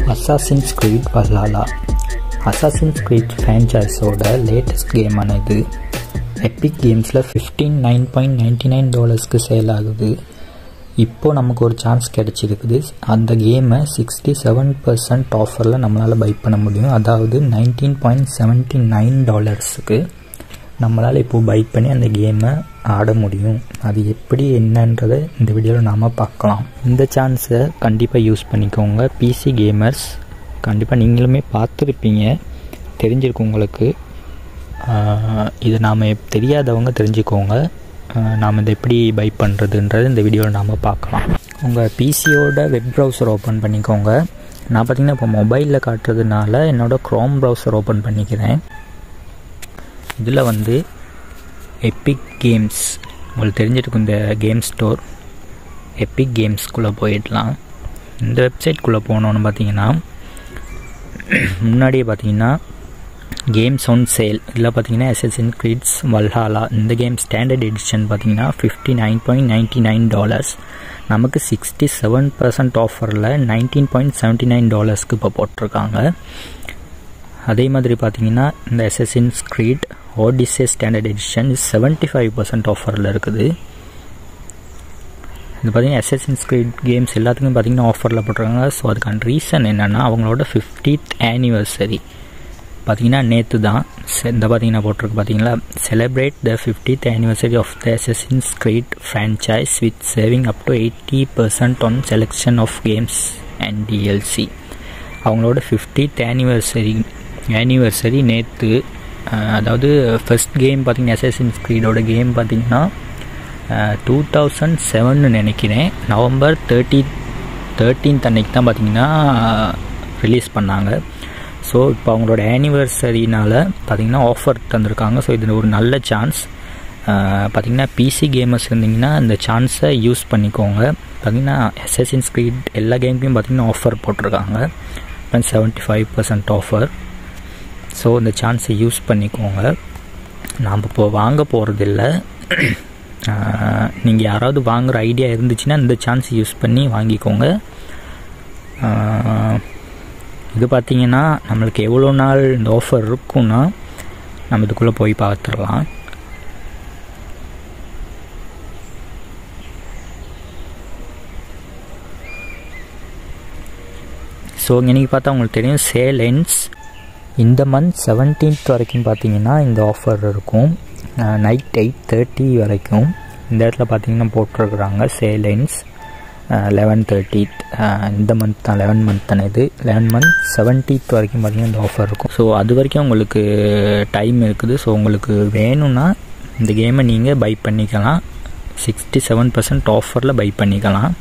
assassins Creed Valhalla Assassin's Creed ஃப்ரான்ச்சைஸோட latest கேமான இது எப்பிக் கேம்ஸில் fifteen nine point ninety nine டாலர்ஸ்க்கு சேல் ஆகுது இப்போது நமக்கு ஒரு சான்ஸ் கிடச்சிருக்குது அந்த கேமை சிக்ஸ்டி செவன் பர்சன்ட் ஆஃபரில் நம்மளால் பை பண்ண முடியும் அதாவது நைன்டீன் பாயிண்ட் செவன்ட்டி நைன் டாலர்ஸுக்கு நம்மளால் இப்போது பை பண்ணி அந்த கேமை ஆட முடியும் அது எப்படி என்னன்றதை இந்த வீடியோவில் நாம் பார்க்கலாம் இந்த சான்ஸை கண்டிப்பாக யூஸ் பண்ணிக்கோங்க பிசி கேமர்ஸ் கண்டிப்பாக நீங்களுமே பார்த்துருப்பீங்க தெரிஞ்சிருக்கும் உங்களுக்கு இது நாம் தெரியாதவங்க தெரிஞ்சுக்கோங்க நாம் இதை எப்படி பை பண்ணுறதுன்றது இந்த வீடியோவில் நாம் பார்க்கலாம் உங்கள் பிசியோட வெப் ப்ரௌசர் ஓப்பன் பண்ணிக்கோங்க நான் பார்த்திங்கன்னா இப்போ மொபைலில் காட்டுறதுனால என்னோடய க்ரோம் ப்ரௌசர் ஓப்பன் பண்ணிக்கிறேன் இதில் வந்து எப்பிக் கேம்ஸ் உங்களுக்கு தெரிஞ்சிருக்கும் இந்த கேம் ஸ்டோர் எப்பிக் கேம்ஸ்குள்ளே போயிடலாம் இந்த வெப்சைட்குள்ளே போனோன்னு பார்த்தீங்கன்னா முன்னாடியே பார்த்தீங்கன்னா கேம்ஸ் ஆன் சேல் இதில் பார்த்தீங்கன்னா எஸ்எஸ்என் கிரிட்ஸ் வல்ஹாலா இந்த கேம் ஸ்டாண்டர்ட் எடிஷன் பார்த்தீங்கன்னா fifty nine point ninety nine dollars நமக்கு சிக்ஸ்டி செவன் பர்சன்ட் ஆஃபரில் நைன்டீன் பாயிண்ட் செவன்ட்டி நைன் டாலர்ஸ்க்கு இப்போ போட்டிருக்காங்க அதே மாதிரி பார்த்தீங்கன்னா இந்த Assassin's Creed Odyssey standard edition seventy five percent ஆஃபரில் இருக்குது இது பார்த்தீங்கன்னா எஸ்எஸ்என் ஸ்க்ரீட் கேம்ஸ் எல்லாத்துக்கும் பார்த்தீங்கன்னா ஆஃபரில் போட்டிருக்காங்க ஸோ அதுக்கான ரீசன் என்னென்னா அவங்களோட ஃபிஃப்டீத் ஆனிவர்சரி பார்த்தீங்கன்னா நேற்று தான் இந்த பார்த்தீங்கன்னா போட்டிருக்கு பார்த்தீங்களா celebrate the fiftieth anniversary of the Assassin's Creed franchise with saving up to eighty percent on selection of games and DLC அவங்களோட ஃபிஃப்டித் ஆனிவர்சரி ஆனிவர்சரி நேற்று அதாவது ஃபஸ்ட் கேம் பார்த்தீங்கன்னா எஸ்எஸ்இன் ஸ்க்ரீடோட கேம் பார்த்தீங்கன்னா டூ தௌசண்ட் செவன்னு நினைக்கிறேன் நவம்பர் தேர்ட்டி தேர்ட்டீன்த் அன்னைக்கு தான் பார்த்தீங்கன்னா ரிலீஸ் பண்ணாங்க ஸோ இப்போ அவங்களோட ஆனிவர்சரினால் பார்த்திங்கன்னா ஆஃபர் தந்திருக்காங்க ஸோ இது ஒரு நல்ல சான்ஸ் பார்த்திங்கன்னா பிசி கேமர்ஸ் இருந்தீங்கன்னா இந்த சான்ஸை யூஸ் பண்ணிக்கோங்க பார்த்திங்கன்னா எஸ்எஸ்இன் ஸ்க்ரீட் எல்லா கேமுக்கும் பார்த்திங்கன்னா ஆஃபர் போட்டிருக்காங்க seventy five percent offer so இந்த சான்ஸை யூஸ் பண்ணிக்கோங்க நாம் இப்போ வாங்க போகிறதில்ல நீங்கள் யாராவது வாங்குகிற ஐடியா இருந்துச்சுன்னா இந்த சான்ஸ் யூஸ் பண்ணி வாங்கிக்கோங்க இது பார்த்திங்கன்னா நம்மளுக்கு எவ்வளோ நாள் இந்த ஆஃபர் இருக்குன்னா நம்ம இதுக்குள்ளே போய் பார்த்துடலாம் ஸோ இன்றைக்கி பார்த்தா உங்களுக்கு தெரியும் சேல் எண்ட்ஸ் இந்த மந்த் செவன்டீன்த் வரைக்கும் பார்த்தீங்கன்னா இந்த ஆஃபர் இருக்கும் நைட் எயிட் தேர்ட்டி வரைக்கும் இந்த இடத்துல பார்த்தீங்கன்னா போட்டிருக்குறாங்க சேல் எண்ட்ஸ் லெவன் தேர்ட்டித் இந்த மந்த் தான் லெவன் மந்த் தானே இது லெவன் மந்த் செவன்டீத் வரைக்கும் பார்த்திங்கன்னா இந்த ஆஃபர் இருக்கும் ஸோ அது வரைக்கும் உங்களுக்கு டைம் இருக்குது ஸோ உங்களுக்கு வேணும்னா இந்த கேமை நீங்கள் பை பண்ணிக்கலாம் சிக்ஸ்டி செவன் பர்சன்ட் ஆஃபரில் பை பண்ணிக்கலாம்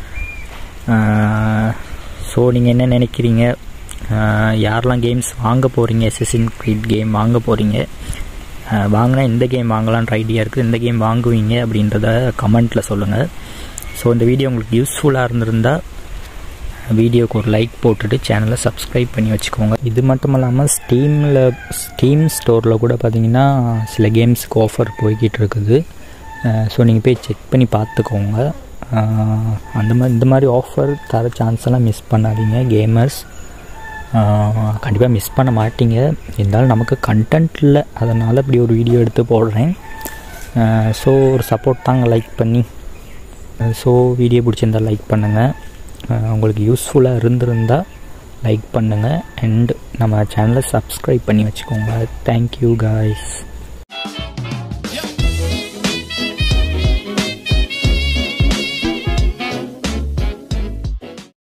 ஸோ நீங்கள் என்ன நினைக்கிறீங்க யாரெல்லாம் கேம்ஸ் வாங்க போகிறீங்க எஸ்எஸ்இன் கிரீட் கேம் வாங்க போகிறீங்க வாங்கினா இந்த கேம் வாங்கலான்ற ஐடியா இருக்குது இந்த கேம் வாங்குவீங்க அப்படின்றத கமெண்ட்டில் சொல்லுங்கள் ஸோ இந்த வீடியோ உங்களுக்கு யூஸ்ஃபுல்லாக இருந்திருந்தால் வீடியோக்கு ஒரு லைக் போட்டுட்டு சேனலை சப்ஸ்கிரைப் பண்ணி வச்சுக்கோங்க இது மட்டும் இல்லாமல் ஸ்டீமில் ஸ்டீம் ஸ்டோரில் கூட பார்த்தீங்கன்னா சில கேம்ஸுக்கு ஆஃபர் போய்கிட்டு இருக்குது ஸோ நீங்கள் போய் செக் பண்ணி பார்த்துக்கோங்க அந்த மாதிரி இந்த மாதிரி ஆஃபர் தர சான்ஸ் எல்லாம் மிஸ் பண்ணாதீங்க கேமர்ஸ் கண்டிப்பாக மிஸ் பண்ண மாட்டீங்க இருந்தாலும் நமக்கு கண்டென்ட் இல்லை அதனால் இப்படி ஒரு வீடியோ எடுத்து போடுறேன் ஸோ ஒரு சப்போர்ட் தாங்க லைக் பண்ணி ஸோ வீடியோ பிடிச்சிருந்தால் லைக் பண்ணுங்கள் உங்களுக்கு யூஸ்ஃபுல்லாக இருந்திருந்தால் லைக் பண்ணுங்கள் அண்ட் நம்ம சேனலை சப்ஸ்கிரைப் பண்ணி வச்சுக்கோங்க தேங்க்யூ காய்ஸ்